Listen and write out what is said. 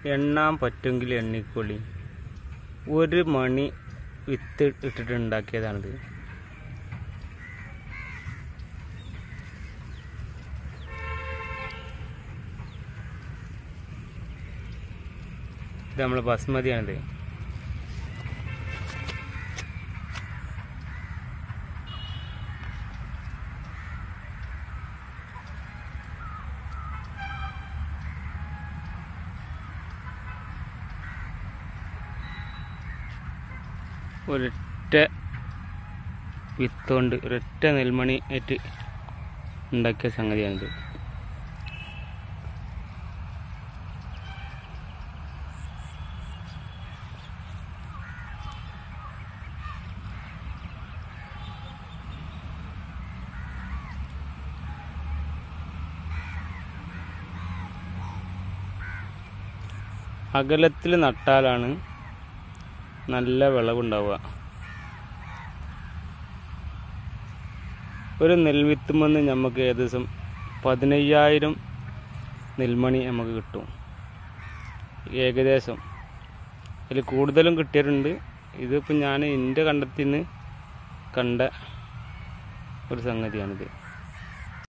എണ്ണാൻ പറ്റുമെങ്കിൽ എണ്ണിക്കൊള്ളി ഒരു മണി വിത്ത് ഇട്ടിട്ട് ഉണ്ടാക്കിയതാണിത് ഇത് നമ്മളെ ബസ്മതിയാണിത് ഒരൊറ്റ വിത്ത് കൊണ്ട് ഒരൊറ്റ നെൽമണി ആയിട്ട് ഉണ്ടാക്കിയ സംഗതിയാണിത് അകലത്തിൽ നട്ടാലാണ് നല്ല വിളവുണ്ടാവുക ഒരു നെൽവിത്തുമെന്ന് നമുക്ക് ഏകദേശം പതിനയ്യായിരം നെൽമണി നമുക്ക് കിട്ടും ഏകദേശം അതിൽ കൂടുതലും കിട്ടിയിട്ടുണ്ട് ഇതിപ്പോൾ ഞാൻ എൻ്റെ കണ്ടത്തിൽ നിന്ന് കണ്ട ഒരു സംഗതിയാണിത്